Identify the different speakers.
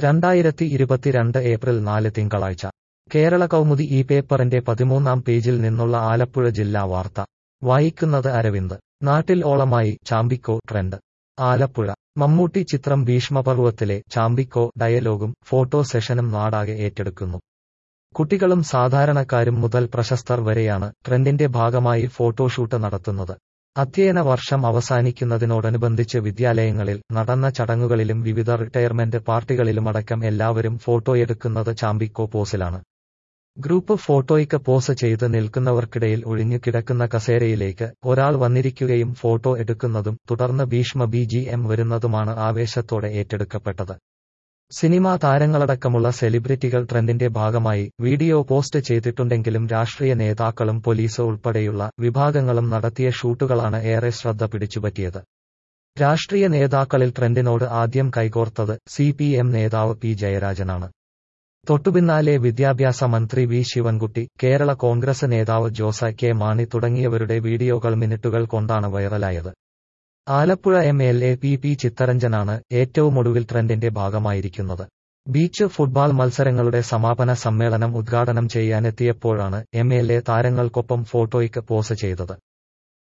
Speaker 1: രണ്ടായിരത്തി ഇരുപത്തിരണ്ട് ഏപ്രിൽ നാല് തിങ്കളാഴ്ച കേരള കൗമുദി ഈ പേപ്പറിന്റെ പതിമൂന്നാം പേജിൽ നിന്നുള്ള ആലപ്പുഴ ജില്ലാ വാർത്ത വായിക്കുന്നത് അരവിന്ദ് നാട്ടിൽ ഓളമായി ചാമ്പിക്കോ ട്രെൻഡ് ആലപ്പുഴ മമ്മൂട്ടി ചിത്രം ഭീഷ്മപർവത്തിലെ ചാമ്പിക്കോ ഡയലോഗും ഫോട്ടോ സെഷനും നാടാകെ ഏറ്റെടുക്കുന്നു കുട്ടികളും സാധാരണക്കാരും മുതൽ പ്രശസ്തർ വരെയാണ് ട്രെൻഡിന്റെ ഭാഗമായി ഫോട്ടോഷൂട്ട് നടത്തുന്നത് അധ്യയന വർഷം അവസാനിക്കുന്നതിനോടനുബന്ധിച്ച് വിദ്യാലയങ്ങളിൽ നടന്ന ചടങ്ങുകളിലും വിവിധ റിട്ടയർമെന്റ് പാർട്ടികളിലുമടക്കം എല്ലാവരും ഫോട്ടോയെടുക്കുന്നത് ചാമ്പിക്കോ പോസിലാണ് ഗ്രൂപ്പ് ഫോട്ടോയ്ക്ക് പോസ് ചെയ്ത് നിൽക്കുന്നവർക്കിടയിൽ ഒഴിഞ്ഞു കിടക്കുന്ന കസേരയിലേക്ക് ഒരാൾ വന്നിരിക്കുകയും ഫോട്ടോ എടുക്കുന്നതും തുടർന്ന് ഭീഷ്മ ബി ജി എം വരുന്നതുമാണ് ആവേശത്തോടെ ഏറ്റെടുക്കപ്പെട്ടത് സിനിമാ താരങ്ങളടക്കമുള്ള സെലിബ്രിറ്റികൾ ട്രെൻഡിന്റെ ഭാഗമായി വീഡിയോ പോസ്റ്റ് ചെയ്തിട്ടുണ്ടെങ്കിലും രാഷ്ട്രീയ നേതാക്കളും പോലീസ് ഉൾപ്പെടെയുള്ള വിഭാഗങ്ങളും നടത്തിയ ഷൂട്ടുകളാണ് ഏറെ ശ്രദ്ധ പിടിച്ചുപറ്റിയത് രാഷ്ട്രീയ നേതാക്കളിൽ ട്രെൻഡിനോട് ആദ്യം കൈകോർത്തത് സി പി എം നേതാവ് പി ജയരാജനാണ് തൊട്ടുപിന്നാലെ വിദ്യാഭ്യാസ മന്ത്രി വി ശിവൻകുട്ടി കേരള കോൺഗ്രസ് നേതാവ് ജോസ കെ മാണി തുടങ്ങിയവരുടെ വീഡിയോകൾ മിനിറ്റുകൾ കൊണ്ടാണ് വൈറലായത് Alappuzha M L A P P ചിത്തരഞ്ജനാണ് ഏറ്റവും ഒടുവിൽ ട്രെൻഡിന്റെ ഭാഗമായിരിക്കുന്നത് ബീച്ച് ഫുട്ബോൾ മത്സരങ്ങളുടെ സമാപന സമ്മേളനം ഉദ്ഘാടനം ചെയ്യാനെത്തിയപ്പോഴാണ് എം എൽ എ താരങ്ങൾക്കൊപ്പം ഫോട്ടോയ്ക്ക് പോസ് ചെയ്തത്